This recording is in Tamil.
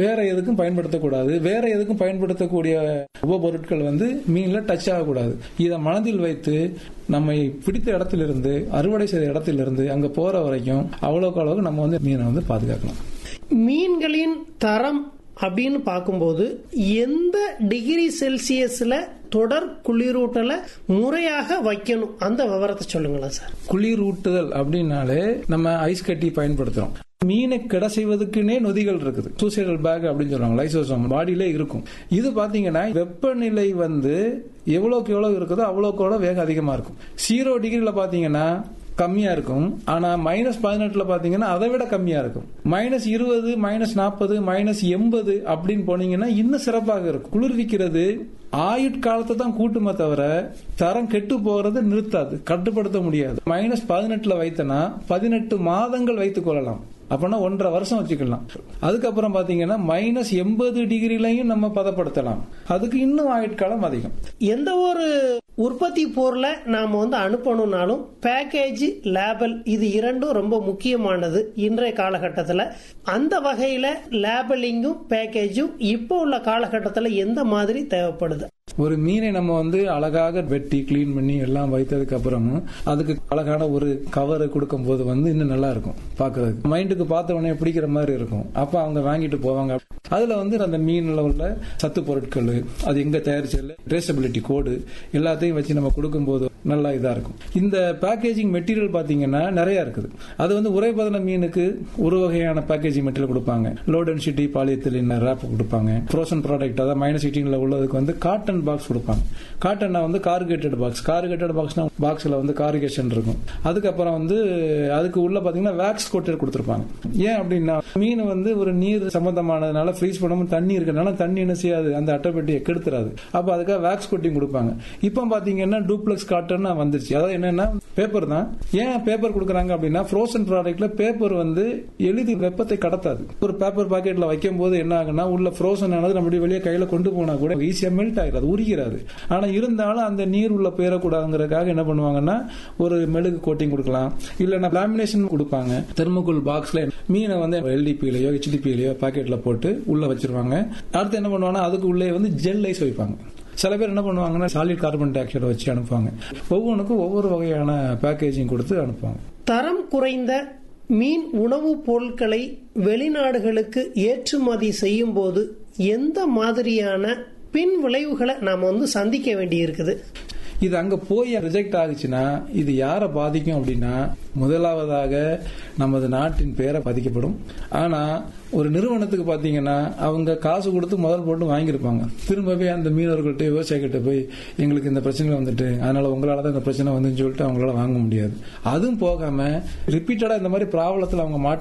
வேற எதுக்கும் பயன்படுத்தக்கூடாது வேற எதுக்கும் பயன்படுத்தக்கூடிய உபபொருட்கள் வந்து மீன்ல டச் ஆகக்கூடாது இதை மனதில் வைத்து நம்மை பிடித்த இடத்திலிருந்து அறுவடை செய்த இடத்திலிருந்து அங்க போற வரைக்கும் அவ்வளோக்கு அளவுக்கு நம்ம வந்து மீனை வந்து பாதுகாக்கலாம் மீன்களின் தரம் அப்படின்னு பார்க்கும்போது எந்த டிகிரி செல்சியஸ்ல தொடர் குளிரூட்டலை முறையாக வைக்கணும் அந்த விவரத்தை சொல்லுங்களேன் சார் குளிர் ஊட்டுதல் அப்படின்னாலே நம்ம ஐஸ் கட்டி பயன்படுத்துறோம் மீனை கிட செய்வதற்குனே நொதிகள் இருக்குது சூசைடல் பேக் அப்படின்னு சொல்றாங்க லைசோசோம் பாடியிலே இருக்கும் இது பாத்தீங்கன்னா வெப்பநிலை வந்து எவ்வளவுக்கு எவ்வளவு இருக்குதோ அவ்வளவுக்கு எவ்வளவு வேகம் அதிகமா இருக்கும் ஜீரோ டிகிரில பாத்தீங்கன்னா கம்மியா இருக்கும் ஆனா மைனஸ் பதினெட்டுல பாத்தீங்கன்னா அதை விட கம்மியா இருக்கும் மைனஸ் இருபது மைனஸ் நாற்பது மைனஸ் எண்பது அப்படின்னு போனீங்கன்னா இன்னும் சிறப்பாக இருக்கும் குளிர்விக்கிறது ஆயுட்காலத்தை தான் கூட்டுமே தவிர தரம் கெட்டு போறது நிறுத்தாது கட்டுப்படுத்த முடியாது மைனஸ் பதினெட்டுல வைத்தனா பதினெட்டு மாதங்கள் வைத்துக் கொள்ளலாம் அப்பனா ஒன்றரை வருஷம் வச்சுக்கலாம் அதுக்கப்புறம் பாத்தீங்கன்னா மைனஸ் எண்பது டிகிரிலையும் நம்ம பதப்படுத்தலாம் அதுக்கு இன்னும் ஆயுட்காலம் அதிகம் எந்த ஒரு உற்பத்தி பொருளை நாம வந்து அனுப்பணும்னாலும் பேக்கேஜ் லேபல் இது இரண்டும் ரொம்ப முக்கியமானது இன்றைய காலகட்டத்தில் அந்த வகையில லேபலிங்கும் பேக்கேஜும் இப்போ உள்ள காலகட்டத்தில் எந்த மாதிரி தேவைப்படுது ஒரு மீனை நம்ம வந்து அழகாக வெட்டி கிளீன் பண்ணி எல்லாம் வைத்ததுக்கு அப்புறமும் அதுக்கு அழகான ஒரு கவரை கொடுக்கும் போது வந்து இன்னும் நல்லா இருக்கும் பாக்குறதுக்கு மைண்டுக்கு பார்த்த உடனே பிடிக்கிற மாதிரி இருக்கும் அப்ப அவங்க வாங்கிட்டு போவாங்க அதுல வந்து அந்த மீன்ல உள்ள சத்து பொருட்கள் அது எங்க தயாரிச்சல ட்ரேசபிலிட்டி கோடு எல்லாத்தையும் வச்சு நம்ம கொடுக்கும்போது நல்லா இதா இருக்கும் இந்த பேக்கேஜிங் மெட்டீரியல் பாத்தீங்கன்னா நிறைய இருக்குது அது வந்து உரைபதன மீனுக்கு ஒரு வகையான பேக்கேஜிங் மெட்டீரியல் கொடுப்பாங்க லோ டென்சிட்டி பாலியத்திலின் ரேப் கொடுப்பாங்க ஃப்ரோசன் ப்ராடக்ட் அதாவது மைனஸ் எயிட்டீன்ல உள்ளதுக்கு வந்து காட்டன் பாக்ஸ் கொடுப்பாங்க காட்டன்னா வந்து கார்கேட்டட் பாக்ஸ் கார்கேட்டட் பாக்ஸ்னா பாக்ஸ்ல வந்து கார்கேஷன் இருக்கும் அதுக்கப்புறம் வந்து அதுக்கு உள்ள பாத்தீங்கன்னா வேக்ஸ் கோட்டட் கொடுத்துருப்பாங்க ஏன் அப்படின்னா மீன் வந்து ஒரு நீர் சம்பந்தமானதுனால ஃப்ரீஸ் பண்ணாம தண்ணி இருக்கனால தண்ணி என்ன செய்யாது அந்த அட்டைப்பெட்டியை கெடுத்துறாது அப்ப அதுக்காக வேக்ஸ் கோட்டிங் கொடுப்பாங்க இப்போ பாத்தீங்கன்னா டூப்ளெக்ஸ் காட்டன் வந்துருச்சு அதாவது என்னன்னா பேப்பர் தான் ஏன் பேப்பர் கொடுக்குறாங்க அப்படின்னா ஃப்ரோசன் ப்ராடக்ட்ல பேப்பர் வந்து எளிதில் வெப்பத்தை கடத்தாது ஒரு பேப்பர் பாக்கெட்ல வைக்கும் போது என்ன ஆகுனா உள்ள ஃப்ரோசன் ஆனது நம்மளுடைய வெளியே கையில கொண்டு போனா கூட ஈஸியா மெல்ட் ஆகிடாது உரிக்கிறாது ஆனா இருந்தாலும் அந்த நீர் உள்ள போயிடக்கூடாதுங்கிறதுக்காக என்ன பண்ணுவாங்கன்னா ஒரு மெழுகு கோட்டிங் கொடுக்கலாம் இல்லைன்னா லேமினேஷன் கொடுப்பாங்க தெர்மோகுல் பாக்ஸ்ல மீனை வந்து எல்டிபிலையோ ஹெச்டிபிலையோ பாக்கெட்ல போட்டு உள்ள வச்சிருவாங்க அடுத்து என்ன பண்ணுவாங்கன்னா அதுக்கு உள்ளே வந்து ஜெல் ஐஸ் வைப்பாங்க சில பேர் என்ன பண்ணுவாங்கன்னா சாலிட் கார்பன் டை ஆக்சைடு வச்சு அனுப்புவாங்க ஒவ்வொன்றுக்கும் ஒவ்வொரு வகையான பேக்கேஜிங் கொடுத்து அனுப்புவாங்க தரம் குறைந்த மீன் உணவுப் பொருட்களை வெளிநாடுகளுக்கு ஏற்றுமதி செய்யும் போது எந்த மாதிரியான பின் விளைவுகளை நாம வந்து சந்திக்க வேண்டி இருக்குது இது அங்க போய் ரிஜெக்ட் ஆகுச்சுன்னா இது யாரை பாதிக்கும் அப்படின்னா முதலாவதாக நமது நாட்டின் பெயரை பாதிக்கப்படும் ஆனா ஒரு நிறுவனத்துக்கு பாத்தீங்கன்னா அவங்க காசு கொடுத்து முதல் போட்டு வாங்கியிருப்பாங்க திரும்பவே அந்த மீனவர்கள்ட்ட விவசாயிகிட்ட போய் எங்களுக்கு இந்த பிரச்சனை வந்துட்டு அதனால உங்களால தான் இந்த பிரச்சனை வந்துன்னு சொல்லிட்டு அவங்களால வாங்க முடியாது அதுவும் போகாம ரிப்பீட்டடா இந்த மாதிரி ப்ராப்ளத்தில் அவங்க மாட்டி